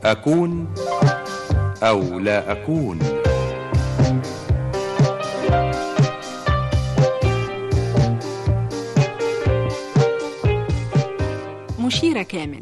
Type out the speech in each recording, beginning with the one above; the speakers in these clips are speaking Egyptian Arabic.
أكون أو لا أكون مشيرة كامل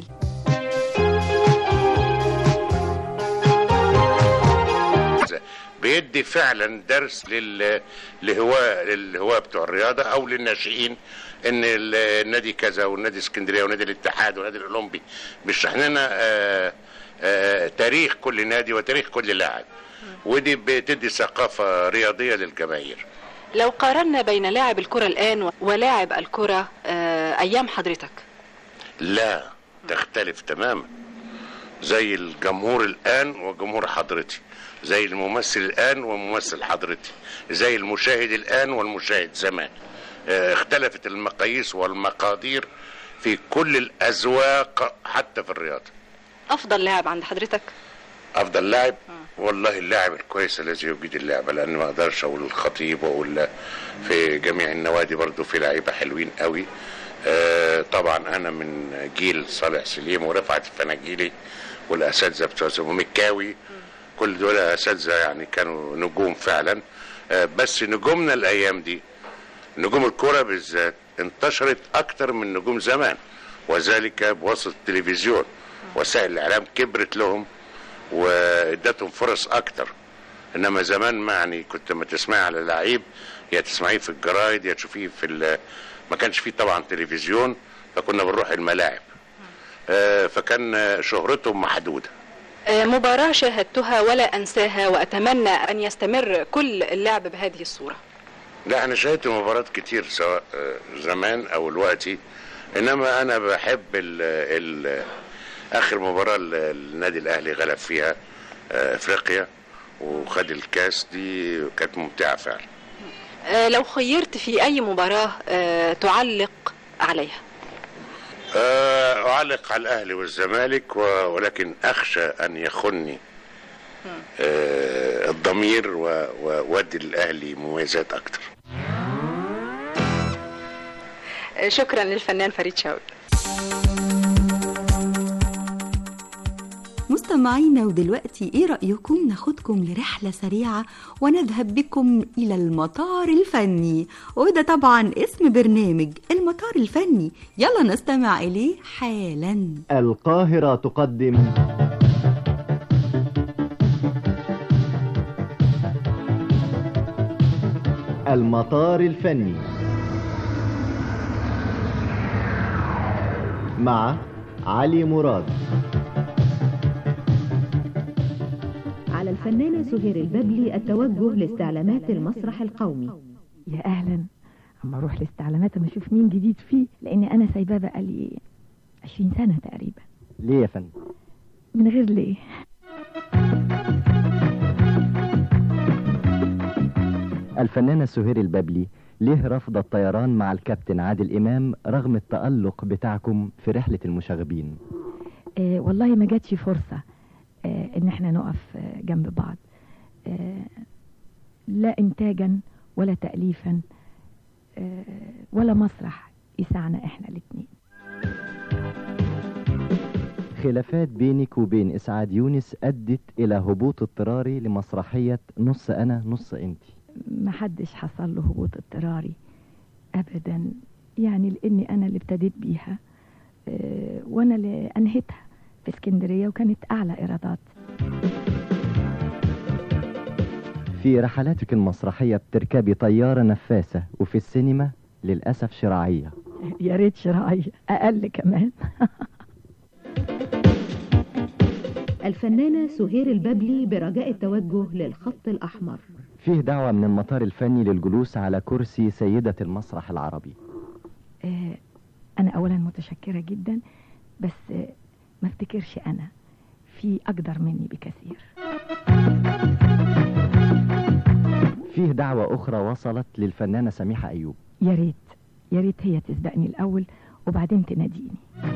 بيدي فعلا درس لل... لهواء للهواء بتوع الرياضه او للناشئين ان ال- النادي كذا والنادي اسكندريه ونادي الاتحاد والنادي الاولمبي بيشرح لنا آه، آه، تاريخ كل نادي وتاريخ كل لاعب ودي بتدي ثقافه رياضيه للجماهير لو قارنا بين لاعب الكرة الآن ولاعب الكرة آه، أيام حضرتك لا تختلف تماما زي الجمهور الان وجمهور حضرتي زي الممثل الان وممثل حضرتي زي المشاهد الان والمشاهد زمان آه، اختلفت المقاييس والمقادير في كل الاذواق حتى في الرياضه أفضل لاعب عند حضرتك افضل لاعب والله اللاعب الكويس الذي يجيد اللعبه لان ما اقدرش اقول الخطيب واقول في جميع النوادي برضو في لعيبه حلوين قوي آه، طبعا انا من جيل صالح سليم ورفعت الفناجيلي والاساتذه بتوع ومكاوي كل دول اساتذه يعني كانوا نجوم فعلا آه، بس نجومنا الايام دي نجوم الكرة بالذات انتشرت أكتر من نجوم زمان وذلك بواسطة التلفزيون وسائل الإعلام كبرت لهم وادتهم فرص أكتر إنما زمان ما يعني كنت ما تسمعي على لعيب يا تسمعيه في الجرايد يا تشوفيه في ال- ما كانش فيه طبعا تلفزيون فكنا بنروح الملاعب آه، فكان آه، شهرتهم محدودة آه، مباراة شاهدتها ولا أنساها وأتمنى أن يستمر كل اللعب بهذه الصورة لا انا شاهدت مباريات كتير سواء آه، زمان او دلوقتي انما انا بحب ال ال اخر مباراه ال- النادي الاهلي غلب فيها آه، افريقيا وخد الكاس دي كانت ممتعه فعلا آه، لو خيرت في أي مباراة آه، تعلق عليها آه، اعلق على الاهلي والزمالك و- ولكن اخشى ان يخني آه، الضمير و- وودي للاهلي مميزات اكتر آه، شكرا للفنان فريد شوقي مستمعينا ودلوقتي ايه رأيكم ناخدكم لرحلة سريعة ونذهب بكم إلى المطار الفني وده طبعا اسم برنامج المطار الفني يلا نستمع إليه حالا القاهرة تقدم المطار الفني مع علي مراد على الفنانة سهير الببلي التوجه لاستعلامات المسرح القومي يا اهلا اما اروح الاستعلامات اما اشوف مين جديد فيه لان انا سايباه بقالي 20 سنه تقريبا ليه يا فندم من غير ليه الفنانة سهير الببلي ليه رفض الطيران مع الكابتن عادل إمام رغم التألق بتاعكم في رحلة المشاغبين آه والله ما جاتش فرصه آه ان احنا نقف آه جنب بعض آه لا انتاجا ولا تاليفا آه ولا مسرح يسعنا احنا الاثنين خلافات بينك وبين إسعاد يونس أدت إلى هبوط اضطراري لمسرحية نص أنا نص أنتي ما حدش حصل له هبوط اضطراري ابدا يعني لاني انا اللي ابتديت بيها آه، وانا اللي انهيتها في اسكندريه وكانت اعلى ايرادات في رحلاتك المسرحية بتركبي طيارة نفاسة وفي السينما للأسف شراعية يا ريت شراعيه اقل كمان الفنانة سهير الببلي برجاء التوجه للخط الأحمر فيه دعوة من المطار الفني للجلوس على كرسي سيدة المسرح العربي آه، انا اولا متشكره جدا بس آه، ما افتكرش انا في اقدر مني بكثير فيه دعوة أخرى وصلت للفنانة سميحة أيوب يا ريت يا ريت هي تسبقني الاول وبعدين تناديني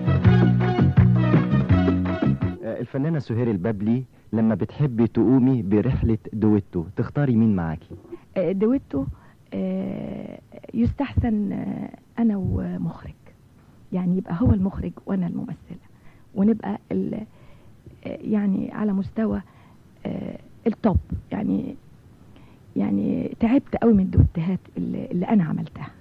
آه، الفنانة سهير الببلي لما بتحبي تقومي برحلة دويتو تختاري مين معاكي آه، دويتو آه، يستحسن آه، انا ومخرج يعني يبقى هو المخرج وانا الممثله ونبقى ال- آه، يعني على مستوى آه، التوب يعني يعني تعبت قوي من الدوتهات اللي, اللي انا عملتها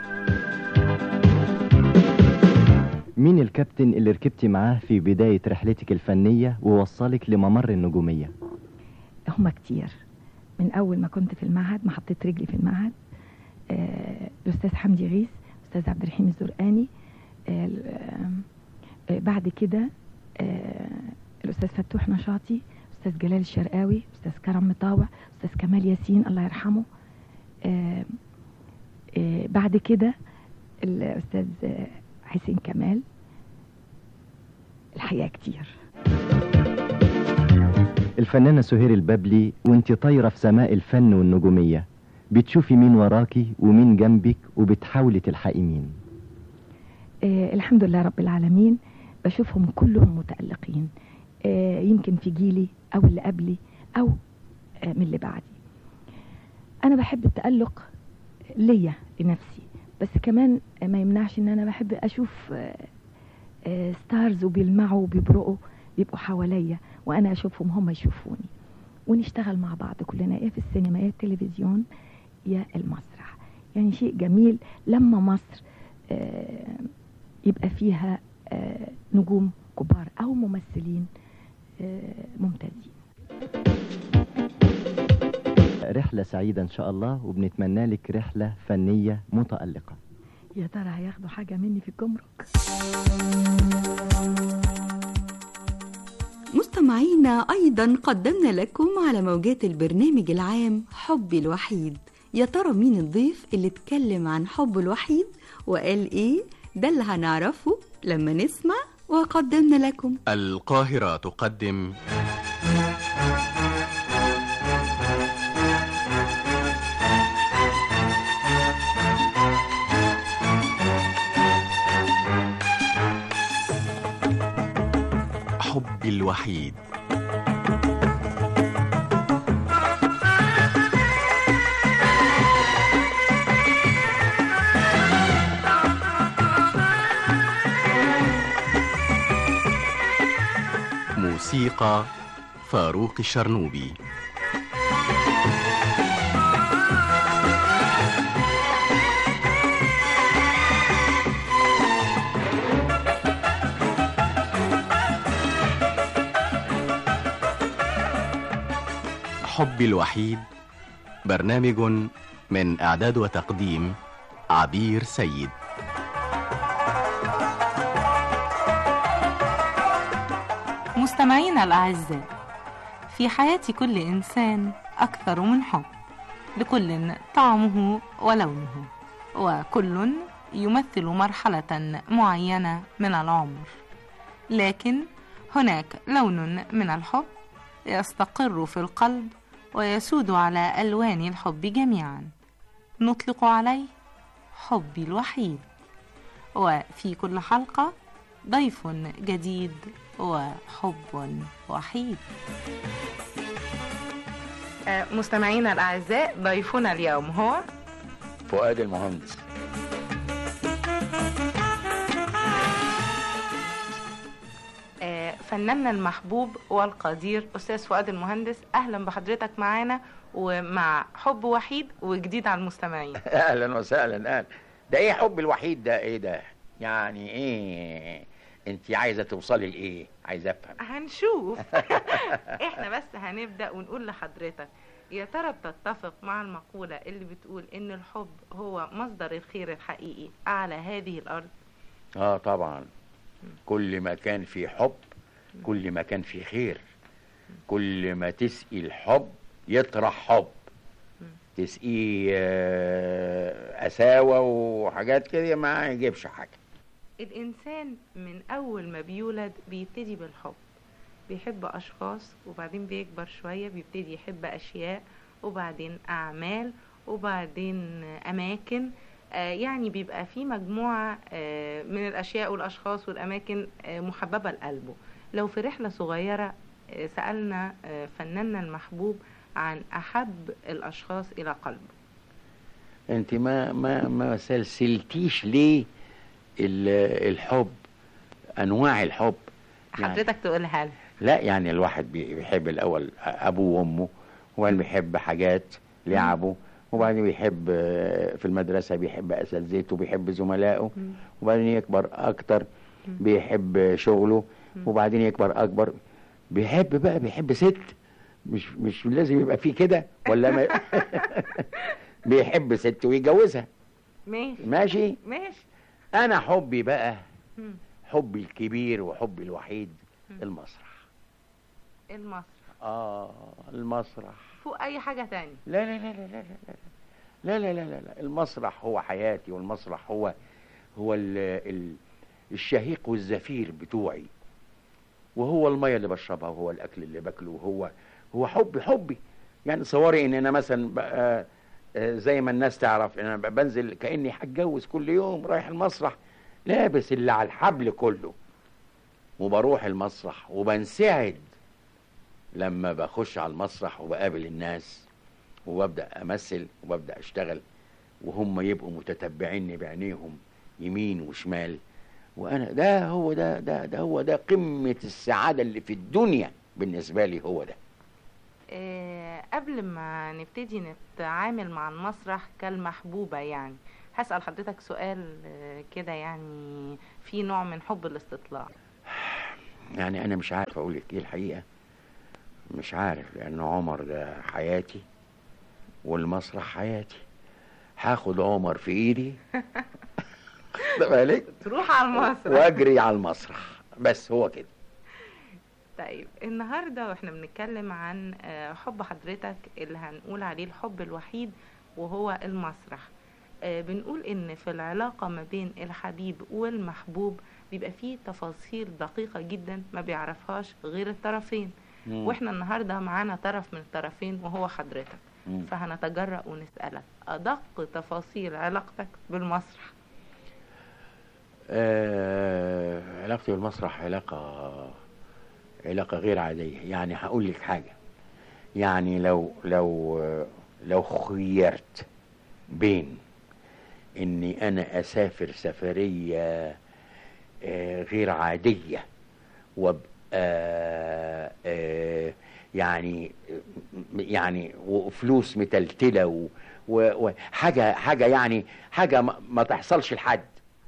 مين الكابتن اللي ركبتي معاه في بداية رحلتك الفنية ووصلك لممر النجومية هما كتير من اول ما كنت في المعهد ما حطيت رجلي في المعهد آه، الاستاذ حمدي غيث الاستاذ عبد الرحيم الزرقاني آه، آه، بعد كده آه، الاستاذ فتوح نشاطي استاذ جلال الشرقاوي استاذ كرم مطاوع استاذ كمال ياسين الله يرحمه آه، آه، بعد كده الاستاذ آه، حسين كمال الحقيقه كتير الفنانة سهير البابلي وانت طايرة في سماء الفن والنجومية بتشوفي مين وراكي ومين جنبك وبتحاولي تلحقي مين آه الحمد لله رب العالمين بشوفهم كلهم متألقين آه يمكن في جيلي أو اللي قبلي أو آه من اللي بعدي أنا بحب التألق ليا لنفسي بس كمان ما يمنعش إن أنا بحب أشوف آه آه ستارز وبيلمعوا وبيبرقوا بيبقوا حواليا وأنا أشوفهم هم يشوفوني ونشتغل مع بعض كلنا يا في السينما يا التلفزيون يا المسرح يعني شيء جميل لما مصر آه يبقى فيها آه، نجوم كبار او ممثلين آه، ممتازين رحلة سعيدة ان شاء الله وبنتمنى لك رحلة فنية متألقة يا ترى هياخدوا حاجه مني في الجمرك مستمعينا أيضا قدمنا لكم على موجات البرنامج العام حبي الوحيد يا ترى مين الضيف اللي اتكلم عن حبه الوحيد وقال ايه ده اللي هنعرفه لما نسمع وقدمنا لكم القاهرة تقدم حبي الوحيد موسيقى فاروق الشرنوبي حبي الوحيد برنامج من إعداد وتقديم عبير سيد مستمعينا الأعزاء في حياة كل إنسان أكثر من حب لكل طعمه ولونه وكل يمثل مرحلة معينة من العمر لكن هناك لون من الحب يستقر في القلب ويسود على ألوان الحب جميعا نطلق عليه حبي الوحيد وفي كل حلقة ضيف جديد وحب وحيد مستمعينا الأعزاء ضيفنا اليوم هو فؤاد المهندس آه، فناننا المحبوب والقدير أستاذ فؤاد المهندس أهلا بحضرتك معانا ومع حب وحيد وجديد على المستمعين اهلا وسهلا اهلا ده ايه حب الوحيد ده ايه ده يعني ايه انت عايزه توصلي لايه عايزه افهم هنشوف احنا بس هنبدأ ونقول لحضرتك يا ترى بتتفق مع المقولة اللي بتقول إن الحب هو مصدر الخير الحقيقي على هذه الأرض اه طبعا كل ما كان في حب كل ما كان في خير كل ما تسقي الحب يطرح حب تسقيه آه، قساوة وحاجات كده ما يجيبش حاجة الإنسان من أول ما بيولد بيبتدي بالحب بيحب أشخاص وبعدين بيكبر شوية بيبتدي يحب أشياء وبعدين أعمال وبعدين أماكن آه، يعني بيبقى في مجموعة آه، من الأشياء والأشخاص والأماكن آه، محببة لقلبه لو في رحلة صغيرة آه، سألنا آه، فناننا المحبوب عن أحب الأشخاص إلى قلبه انت ما ما ما سلسلتيش ليه ال- الحب انواع الحب يعني حضرتك تقولها لي لا يعني الواحد بي- بيحب الاول ابوه وامه وبعدين بيحب حاجات لعبه وبعدين بيحب آه، في المدرسة بيحب أساتذته بيحب زملائه وبعدين يكبر أكتر بيحب شغله وبعدين يكبر أكبر بيحب بقى بيحب ست مش مش لازم يبقى فيه كده ولا ما بيحب ست ويتجوزها ماشي ماشي ماشي أنا حبي بقى مم. حبي الكبير وحبي الوحيد المسرح المسرح آه المسرح فوق اي حاجة تانية لا لا لا لا لا لا لا لا لا لا لا المسرح هو حياتي والمسرح هو هو ال ال الشهيق والزفير بتوعي وهو المية اللي بشربها وهو الأكل اللي باكله وهو هو حبي حبي يعني صوري إن أنا مثلا بقى آه، زي ما الناس تعرف إن أنا بقى بنزل كأني هتجوز كل يوم رايح المسرح لابس اللي على الحبل كله وبروح المسرح وبنسعد لما بخش على المسرح وبقابل الناس وببدأ أمثل وببدأ أشتغل وهم يبقوا متتبعيني بعينيهم يمين وشمال وأنا ده هو ده ده ده هو ده قمة السعادة اللي في الدنيا بالنسبة لي هو ده آه، قبل ما نبتدي نتعامل مع المسرح كالمحبوبة يعني هسأل حضرتك سؤال آه، كده يعني في نوع من حب الاستطلاع يعني أنا مش عارف أقول لك إيه الحقيقة مش عارف لأن عمر ده حياتي والمسرح حياتي هاخد عمر في إيدي خد بالك تروح على المسرح واجري على المسرح بس هو كده طيب النهاردة واحنا بنتكلم عن آه، حب حضرتك اللي هنقول عليه الحب الوحيد وهو المسرح آه، بنقول ان في العلاقة ما بين الحبيب والمحبوب بيبقى فيه تفاصيل دقيقة جدا ما بيعرفهاش غير الطرفين مم. واحنا النهاردة معانا طرف من الطرفين وهو حضرتك مم. فهنتجرأ ونسألك أدق تفاصيل علاقتك بالمسرح آه علاقتي بالمسرح علاقة علاقة غير عادية يعني هقول لك حاجة يعني لو لو لو خيرت بين اني انا اسافر سفرية آه، غير عادية وابقى آه، يعني يعني وفلوس متلتلة و- و- وحاجة حاجة يعني حاجة ما ما تحصلش لحد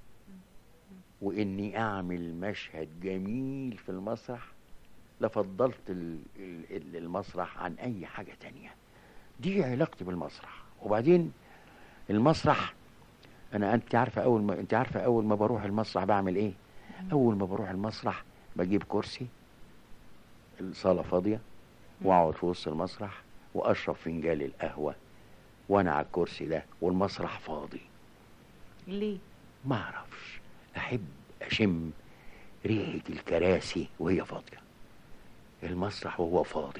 واني اعمل مشهد جميل في المسرح لفضلت ال- ال- ال- المسرح عن اي حاجة تانية دي علاقتي بالمسرح وبعدين المسرح انا انت عارفة اول ما انت عارفة اول ما بروح المسرح بعمل ايه اول ما بروح المسرح بجيب كرسي الصالة فاضية واقعد في وسط المسرح واشرب فنجان القهوة وانا على الكرسي ده والمسرح فاضي ليه؟ ما اعرفش احب اشم ريحة الكراسي وهي فاضية المسرح وهو فاضي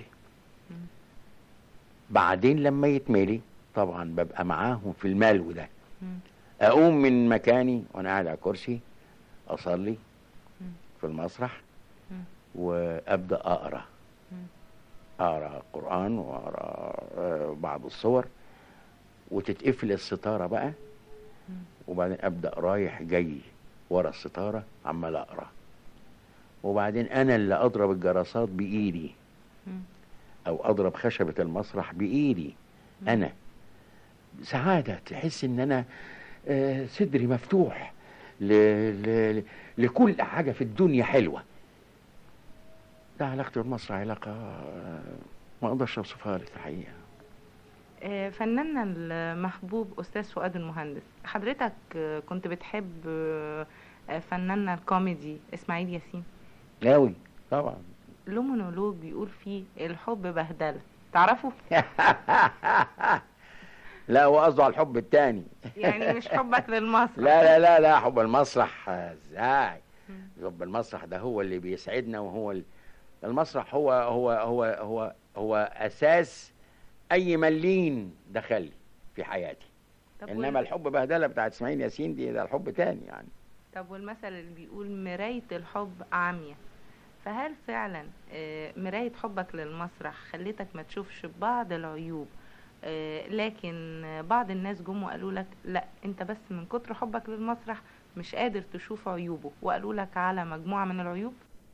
بعدين لما يتملي طبعا ببقى معاهم في الملو ده مم. اقوم من مكاني وانا قاعد على كرسي اصلي مم. في المسرح مم. وابدا اقرا مم. اقرا قران واقرا آه، بعض الصور وتتقفل الستاره بقى مم. وبعدين ابدا رايح جاي ورا الستاره عمال اقرا وبعدين انا اللي اضرب الجرسات بايدي مم. او اضرب خشبه المسرح بايدي انا سعاده تحس ان انا آه، صدري مفتوح ل... ل... لكل حاجه في الدنيا حلوه ده علاقتي بالمسرح علاقه آه، ما اقدرش اوصفها لك الحقيقه آه، فناننا المحبوب أستاذ فؤاد المهندس حضرتك آه، كنت بتحب آه، آه، فناننا الكوميدي إسماعيل ياسين قوي طبعا له مونولوج بيقول فيه الحب بهدلة تعرفوا؟ لا هو قصده على الحب التاني يعني مش حبك للمسرح لا لا لا لا حب المسرح آه، ازاي حب المسرح ده هو اللي بيسعدنا وهو ال- المسرح هو هو هو هو هو اساس اي ملين دخل في حياتي طب انما وال- الحب بهدله بتاعت اسماعيل ياسين دي ده الحب تاني يعني طب والمثل اللي بيقول مراية الحب عامية فهل فعلا آه، مراية حبك للمسرح خلتك ما تشوفش بعض العيوب آه، لكن آه، بعض الناس جم وقالوا لك لا انت بس من كتر حبك للمسرح مش قادر تشوف عيوبه وقالوا لك على مجموعة من العيوب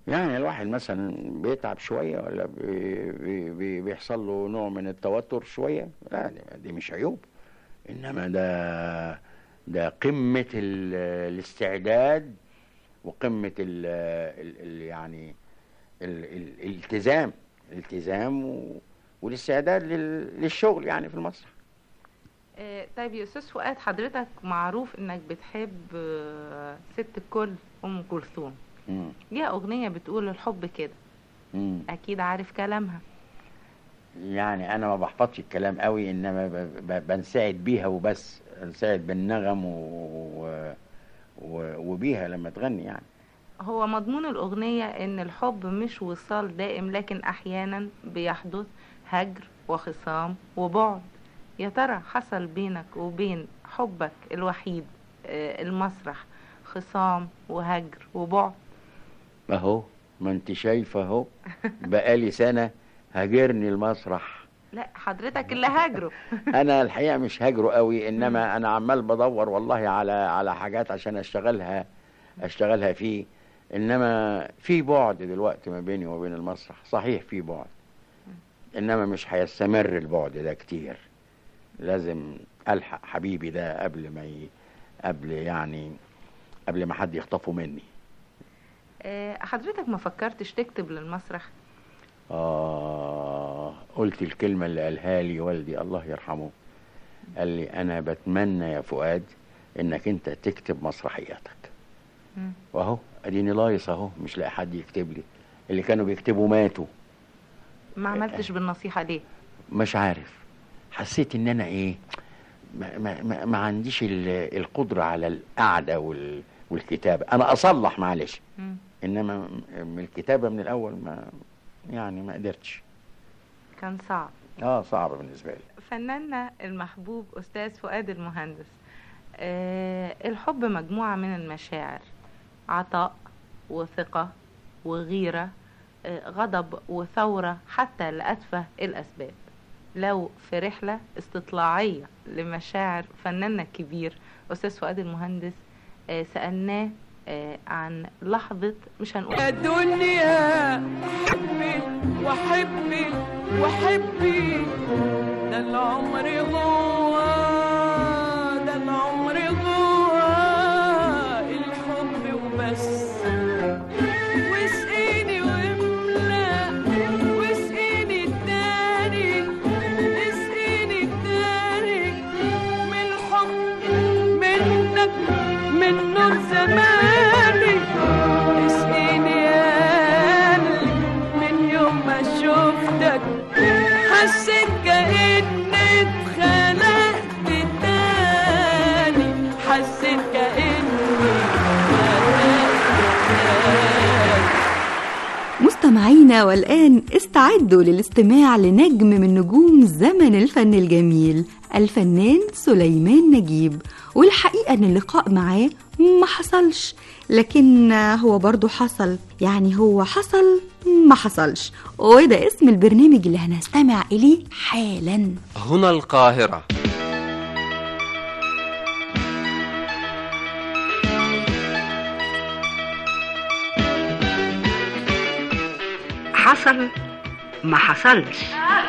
يعني الواحد مثلا بيتعب شوية ولا بي بي بي بيحصل له نوع من التوتر شوية لا دي- دي مش عيوب إنما ده ده قمة ال- الاستعداد وقمة ال ال ال يعني ال ال الالتزام الالتزام و- والاستعداد لل- للشغل يعني في المسرح آه، طيب يا استاذ فؤاد حضرتك معروف انك بتحب آه، ست الكل ام كلثوم مم. ليها اغنيه بتقول الحب كده مم. اكيد عارف كلامها يعني انا ما بحفظش الكلام قوي انما ب- ب- بنساعد بيها وبس بنساعد بالنغم و... و... و... وبيها لما تغني يعني هو مضمون الاغنيه ان الحب مش وصال دائم لكن احيانا بيحدث هجر وخصام وبعد يا ترى حصل بينك وبين حبك الوحيد آه، المسرح خصام وهجر وبعد اهو ما انت شايفه اهو بقالي سنه هاجرني المسرح لا حضرتك اللي هاجره انا الحقيقه مش هاجره قوي انما انا عمال بدور والله على على حاجات عشان اشتغلها اشتغلها فيه انما في بعد دلوقتي ما بيني وبين المسرح صحيح في بعد انما مش هيستمر البعد ده كتير لازم الحق حبيبي ده قبل ما ي... قبل يعني قبل ما حد يخطفه مني آه، حضرتك ما فكرتش تكتب للمسرح آه قلت الكلمة اللي قالها لي والدي الله يرحمه قال لي أنا بتمنى يا فؤاد إنك أنت تكتب مسرحياتك مم. وأهو أديني لايص أهو مش لاقي حد يكتب لي اللي كانوا بيكتبوا ماتوا ما عملتش بالنصيحه ليه مش عارف حسيت إن أنا إيه ما, ما, ما, ما عنديش ال- القدرة على القعدة وال والكتابة أنا أصلح معلش مم. إنما من الكتابة من الأول ما يعني ما قدرتش كان صعب اه صعب بالنسبة لي فناننا المحبوب أستاذ فؤاد المهندس آه الحب مجموعة من المشاعر عطاء وثقة وغيرة آه غضب وثورة حتى لأتفه الأسباب لو في رحلة استطلاعية لمشاعر فناننا الكبير أستاذ فؤاد المهندس آه سألناه آه عن لحظة مش هنقول يا دنيا حبي وحبي وحبي ده العمر هو ده العمر هو الحب وبس واسقيني واملا واسقيني التاني اسقيني التاني من الحب منك من نور زماني اسقيني يا قلبي من يوم ما شفتك حسيت كأني اتخلقت تاني حسيت كأني مستمعينا والآن استعدوا للاستماع لنجم من نجوم زمن الفن الجميل الفنان سليمان نجيب والحقيقة ان اللقاء معاه ما حصلش لكن هو برضو حصل يعني هو حصل ما حصلش وده اسم البرنامج اللي هنستمع إليه حالا هنا القاهرة حصل ما حصلش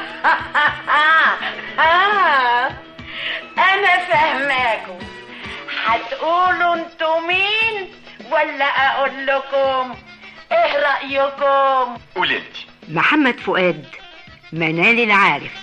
انا فاهماكم هتقولوا انتوا مين ولا اقول لكم ايه رايكم قول انت محمد فؤاد منال العارف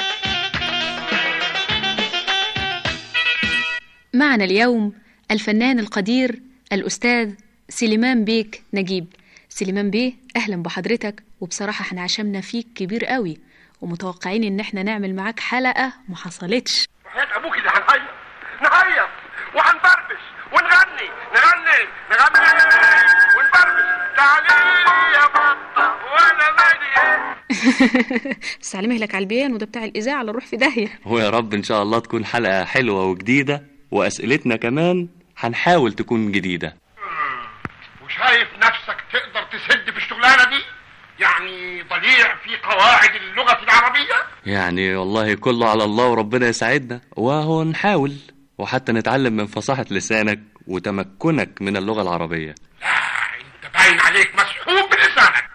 معنا اليوم الفنان القدير الأستاذ سليمان بيك نجيب سليمان بيه أهلا بحضرتك وبصراحة احنا عشمنا فيك كبير قوي ومتوقعين ان احنا نعمل معاك حلقة ما حصلتش وحياة ابوك اللي هنعيط نعيط وهنبربش ونغني نغني نغني ونبربش تعالي يا بطة وانا مالي بس على مهلك على البيان وده بتاع الإذاعة اللي نروح في داهية ويا رب ان شاء الله تكون حلقة حلوة وجديدة واسئلتنا كمان هنحاول تكون جديدة وشايف نفسك تقدر تسد في الشغلانة دي يعني ضليع في قواعد اللغة العربية يعني والله كله على الله وربنا يساعدنا وهو نحاول وحتى نتعلم من فصاحة لسانك وتمكنك من اللغة العربية باين باين عليك مسحوب بلسانك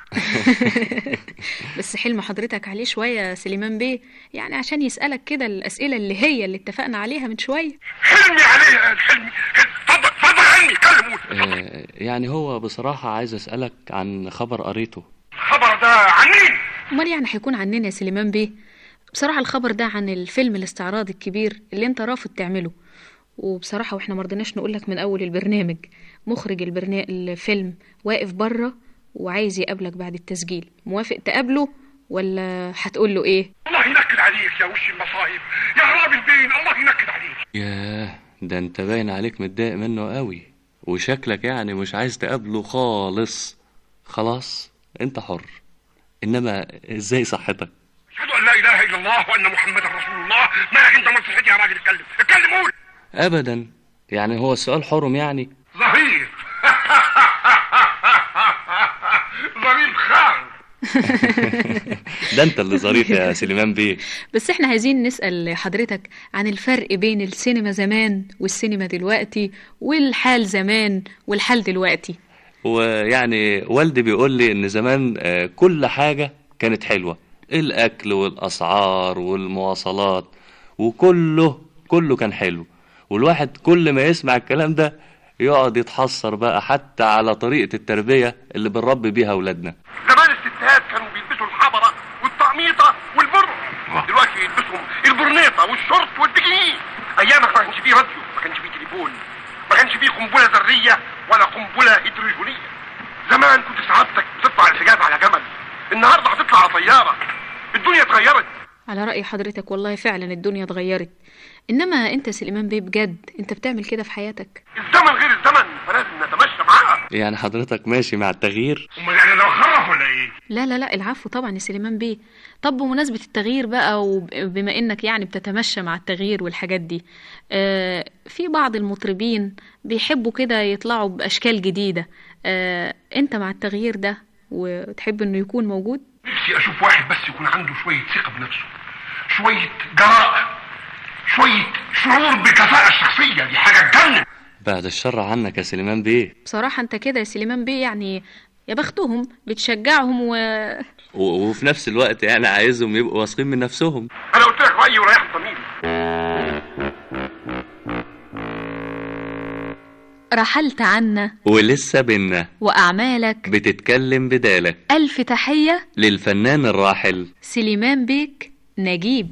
بس حلم حضرتك عليه شوية يا سليمان بيه يعني عشان يسألك كده الأسئلة اللي هي اللي اتفقنا عليها من شوية حلمي عليه يا حلمي اتفضل اتفضل حلمي اتكلم قول آه، يعني هو بصراحة عايز أسألك عن خبر قريته الخبر ده عن مين أمال يعني هيكون عننا يا سليمان بيه بصراحة الخبر ده عن الفيلم الاستعراضي الكبير اللي انت رافض تعمله وبصراحة واحنا مرضناش نقولك من أول البرنامج مخرج البرنا... الفيلم واقف بره وعايز يقابلك بعد التسجيل موافق تقابله ولا هتقول له ايه الله ينكد عليك يا وش المصايب يا غراب البين الله ينكد عليك ياه ده انت باين عليك متضايق منه قوي وشكلك يعني مش عايز تقابله خالص خلاص انت حر انما ازاي صحتك اشهد ان لا اله الا الله وان محمدا رسول الله مالك انت مصلحتي يا راجل اتكلم اتكلم قول ابدا يعني هو السؤال حرم يعني ظهير ظريف خان ده انت اللي ظريف يا سليمان بيه بس احنا عايزين نسأل حضرتك عن الفرق بين السينما زمان والسينما دلوقتي والحال زمان والحال دلوقتي ويعني والدي بيقول لي ان زمان آه، كل حاجة كانت حلوة الاكل والاسعار والمواصلات وكله كله كان حلو والواحد كل ما يسمع الكلام ده يقعد يتحسر بقى حتى على طريقة التربية اللي بنربي بيها اولادنا زمان الستات كانوا بيلبسوا الحبرة والطقميطة والبر دلوقتي يلبسوا البرنيطة والشورت والبكيني ايامك ما كانش فيه راديو ما كانش فيه تليفون ما كانش فيه قنبلة ذرية ولا قنبلة هيدروجينية زمان كنت سعادتك بتطلع الحجاز على جمل النهارده هتطلع على طيارة الدنيا اتغيرت على رأي حضرتك والله فعلا الدنيا اتغيرت انما انت سليمان بيه بجد انت بتعمل كده في حياتك الزمن غير الزمن فلازم نتمشى معاه يعني حضرتك ماشي مع التغيير امال يعني لو خرف ولا ايه لا لا لا العفو طبعا يا سليمان بيه طب بمناسبة التغيير بقى وبما انك يعني بتتمشى مع التغيير والحاجات دي آه في بعض المطربين بيحبوا كده يطلعوا بأشكال جديدة آه انت مع التغيير ده وتحب انه يكون موجود نفسي اشوف واحد بس يكون عنده شوية ثقة بنفسه شوية جراءة شوية شعور بالكفاءة الشخصية دي حاجة تجنن بعد الشر عنك يا سليمان بيه بصراحة انت كده يا سليمان بيه يعني يا بختهم بتشجعهم و... و- وفي نفس الوقت يعني عايزهم يبقوا واثقين من نفسهم انا قلت لك رأيي وريحت ضميري رحلت عنا ولسه بينا وأعمالك بتتكلم بدالك ألف تحية للفنان الراحل سليمان بيك نجيب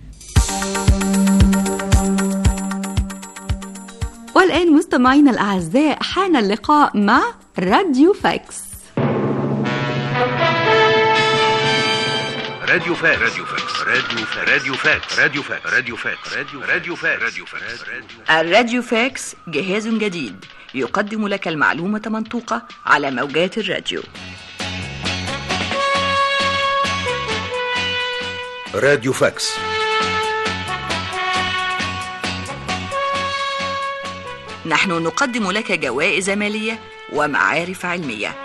والآن مستمعينا الأعزاء حان اللقاء مع راديو فاكس راديو فاكس راديو فاكس راديو فاكس راديو فاكس راديو فاكس راديو فاكس راديو راديو فاكس راديو فاكس الراديو فاكس جهاز جديد يقدم لك المعلومة منطوقة على موجات الراديو راديو فاكس نحن نقدم لك جوائز مالية ومعارف علمية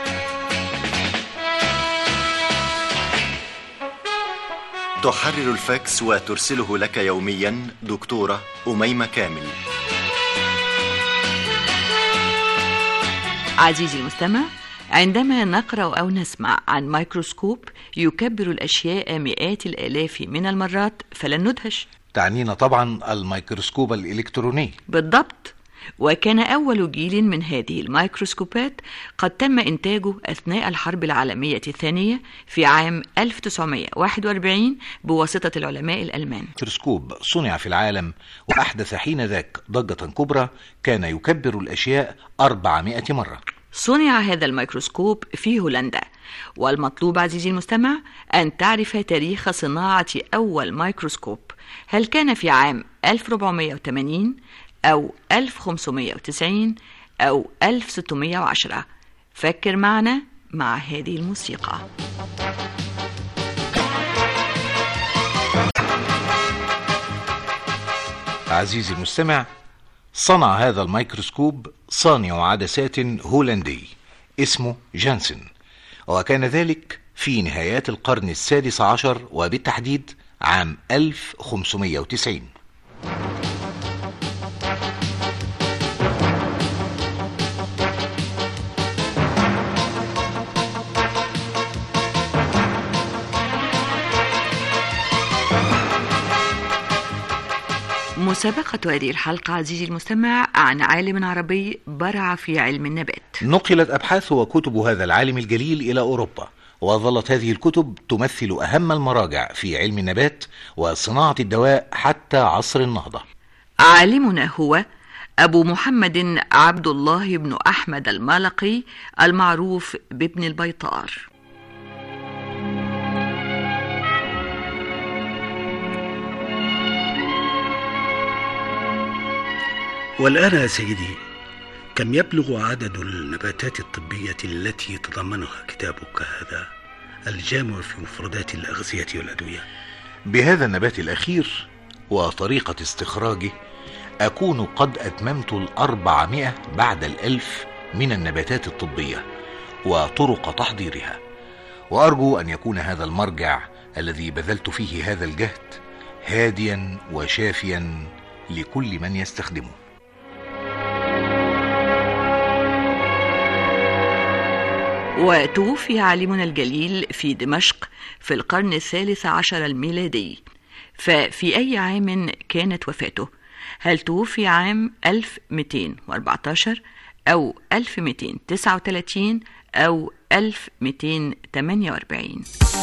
تحرر الفاكس وترسله لك يوميا دكتورة أميمة كامل عزيزي المستمع عندما نقرأ أو نسمع عن ميكروسكوب يكبر الأشياء مئات الآلاف من المرات فلن ندهش تعنينا طبعا الميكروسكوب الإلكتروني بالضبط وكان أول جيل من هذه الميكروسكوبات قد تم إنتاجه أثناء الحرب العالمية الثانية في عام 1941 بواسطة العلماء الألمان ميكروسكوب صنع في العالم وأحدث حين ذاك ضجة كبرى كان يكبر الأشياء 400 مرة صنع هذا الميكروسكوب في هولندا والمطلوب عزيزي المستمع أن تعرف تاريخ صناعة أول ميكروسكوب هل كان في عام 1480 أو 1590 أو 1610 فكر معنا مع هذه الموسيقى عزيزي المستمع صنع هذا الميكروسكوب صانع عدسات هولندي اسمه جانسن وكان ذلك في نهايات القرن السادس عشر وبالتحديد عام 1590 مسابقة هذه الحلقة عزيزي المستمع عن عالم عربي برع في علم النبات نقلت أبحاث وكتب هذا العالم الجليل إلى أوروبا وظلت هذه الكتب تمثل أهم المراجع في علم النبات وصناعة الدواء حتى عصر النهضة عالمنا هو أبو محمد عبد الله بن أحمد المالقي المعروف بابن البيطار والآن يا سيدي كم يبلغ عدد النباتات الطبية التي يتضمنها كتابك هذا الجامع في مفردات الأغذية والأدوية بهذا النبات الأخير وطريقة استخراجه أكون قد أتممت الأربعمائة بعد الألف من النباتات الطبية وطرق تحضيرها وأرجو أن يكون هذا المرجع الذي بذلت فيه هذا الجهد هاديا وشافيا لكل من يستخدمه وتوفي عالمنا الجليل في دمشق في القرن الثالث عشر الميلادي ففي أي عام كانت وفاته؟ هل توفي عام 1214 أو 1239 أو 1248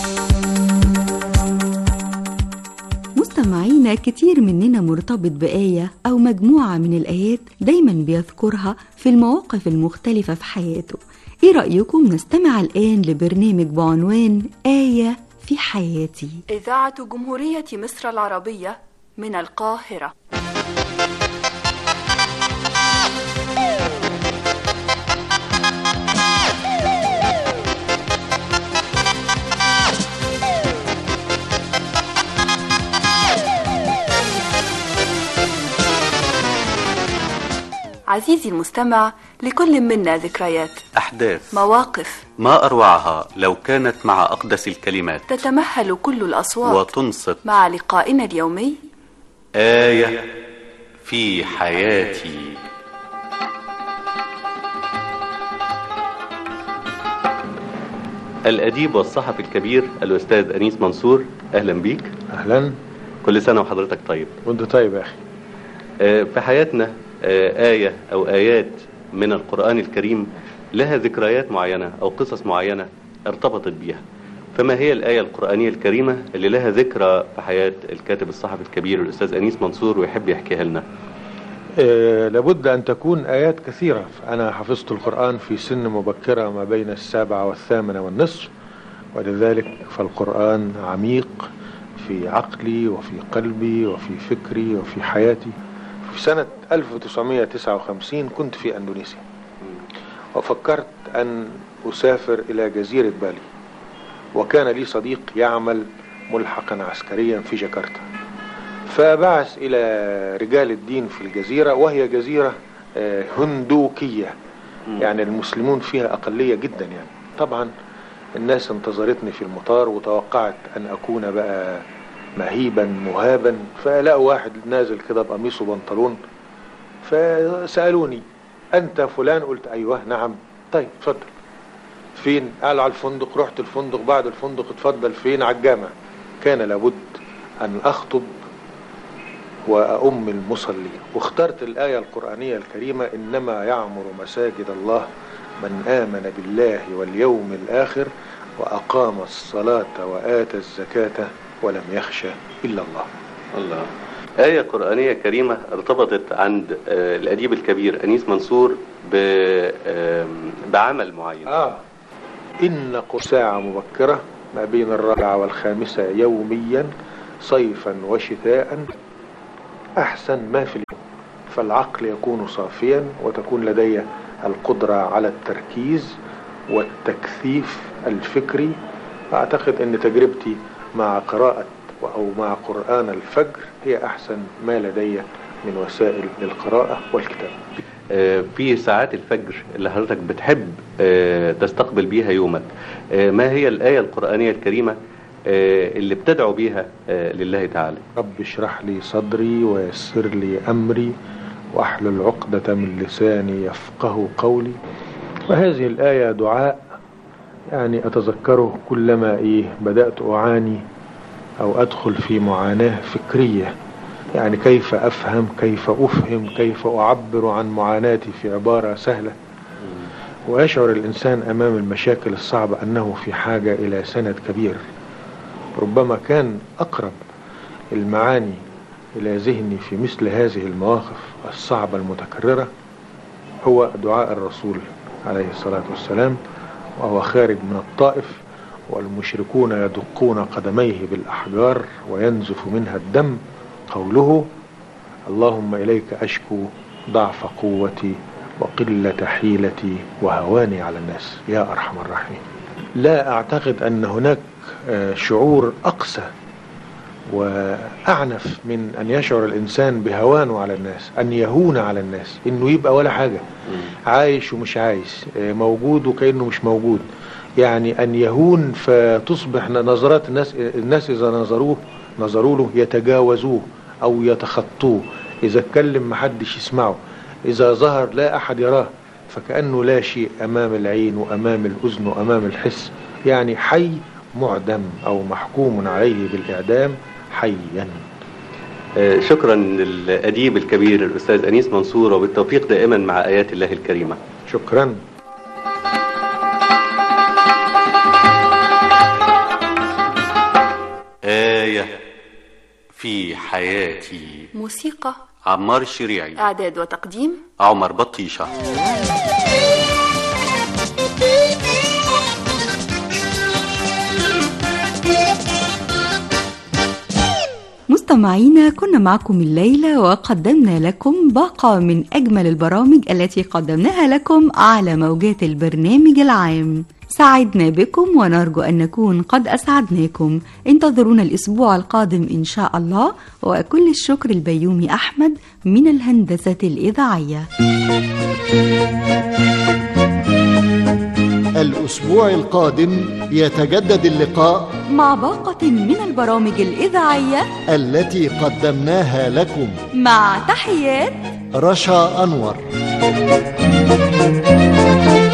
مستمعينا كتير مننا مرتبط بآية أو مجموعة من الآيات دايما بيذكرها في المواقف المختلفة في حياته إيه رأيكم نستمع الآن لبرنامج بعنوان آية في حياتي إذاعة جمهورية مصر العربية من القاهرة عزيزي المستمع لكل منا ذكريات أحداث مواقف ما أروعها لو كانت مع أقدس الكلمات تتمهل كل الأصوات وتنصت مع لقائنا اليومي آية في حياتي الأديب والصحفي الكبير الأستاذ أنيس منصور أهلا بيك أهلا كل سنة وحضرتك طيب وانت طيب يا أخي آه، في حياتنا آه، آية أو آيات من القرآن الكريم لها ذكريات معينة أو قصص معينة ارتبطت بيها فما هي الآية القرآنية الكريمة اللي لها ذكرى في حياة الكاتب الصحفي الكبير الأستاذ أنيس منصور ويحب يحكيها لنا آه لابد أن تكون آيات كثيرة أنا حفظت القرآن في سن مبكرة ما بين السابعة والثامنة والنصف ولذلك فالقرآن عميق في عقلي وفي قلبي وفي فكري وفي حياتي في سنة 1959 كنت في أندونيسيا وفكرت أن أسافر إلى جزيرة بالي وكان لي صديق يعمل ملحقا عسكريا في جاكرتا فبعث إلى رجال الدين في الجزيرة وهي جزيرة آه، هندوكية يعني المسلمون فيها أقلية جدا يعني طبعا الناس انتظرتني في المطار وتوقعت أن أكون بقى مهيبا مهابا فلقوا واحد نازل كده بقميص وبنطلون فسألوني أنت فلان قلت أيوه نعم طيب اتفضل فين قالوا على الفندق رحت الفندق بعد الفندق اتفضل فين على الجامع كان لابد أن أخطب وأؤم المصلين واخترت الآية القرآنية الكريمة إنما يعمر مساجد الله من آمن بالله واليوم الآخر وأقام الصلاة وآتى الزكاة ولم يخشى إلا الله الله آية قرآنية كريمة ارتبطت عند آه، الأديب الكبير أنيس منصور ب- آم، بعمل معين آه إن قر- ساعة مبكرة ما بين الرابعة والخامسة يوميا صيفا وشتاء أحسن ما في اليوم فالعقل يكون صافيا وتكون لدي القدرة على التركيز والتكثيف الفكري أعتقد أن تجربتي مع قراءة أو مع قرآن الفجر هي أحسن ما لدي من وسائل للقراءة والكتابة آه، في ساعات الفجر اللي حضرتك بتحب آه، تستقبل بيها يومك آه، ما هي الآية القرآنية الكريمة آه، اللي بتدعو بيها آه، لله تعالى رب اشرح لي صدري ويسر لي أمري واحلل عقدة من لساني يفقه قولي وهذه الآية دعاء يعني أتذكره كلما إيه بدأت أعاني أو أدخل في معاناة فكرية يعني كيف أفهم كيف أفهم كيف أعبر عن معاناتي في عبارة سهلة ويشعر الإنسان أمام المشاكل الصعبة أنه في حاجة إلى سند كبير ربما كان أقرب المعاني إلى ذهني في مثل هذه المواقف الصعبة المتكررة هو دعاء الرسول عليه الصلاة والسلام وهو خارج من الطائف والمشركون يدقون قدميه بالأحجار وينزف منها الدم قوله اللهم إليك أشكو ضعف قوتي وقلة حيلتي وهواني على الناس يا أرحم الراحمين لا أعتقد أن هناك آه، شعور أقسى وأعنف من أن يشعر الإنسان بهوانه على الناس أن يهون على الناس إنه يبقى ولا حاجة عايش ومش عايش آه، موجود وكأنه مش موجود يعني أن يهون فتصبح نظرات الناس الناس إذا نظروه نظروا له يتجاوزوه أو يتخطوه إذا اتكلم محدش يسمعه إذا ظهر لا أحد يراه فكأنه لا شيء أمام العين وأمام الأذن وأمام الحس يعني حي معدم أو محكوم عليه بالإعدام حيا آه، شكرا للأديب الكبير الأستاذ أنيس منصور وبالتوفيق دائما مع آيات الله الكريمة شكرا آية في حياتي موسيقى عمار الشريعي إعداد وتقديم عمر بطيشة مستمعينا كنا معكم الليلة وقدمنا لكم باقة من أجمل البرامج التي قدمناها لكم على موجات البرنامج العام سعدنا بكم ونرجو أن نكون قد أسعدناكم انتظرونا الأسبوع القادم إن شاء الله وكل الشكر البيومي أحمد من الهندسة الإذاعية الأسبوع القادم يتجدد اللقاء مع باقة من البرامج الإذاعية التي قدمناها لكم مع تحيات رشا أنور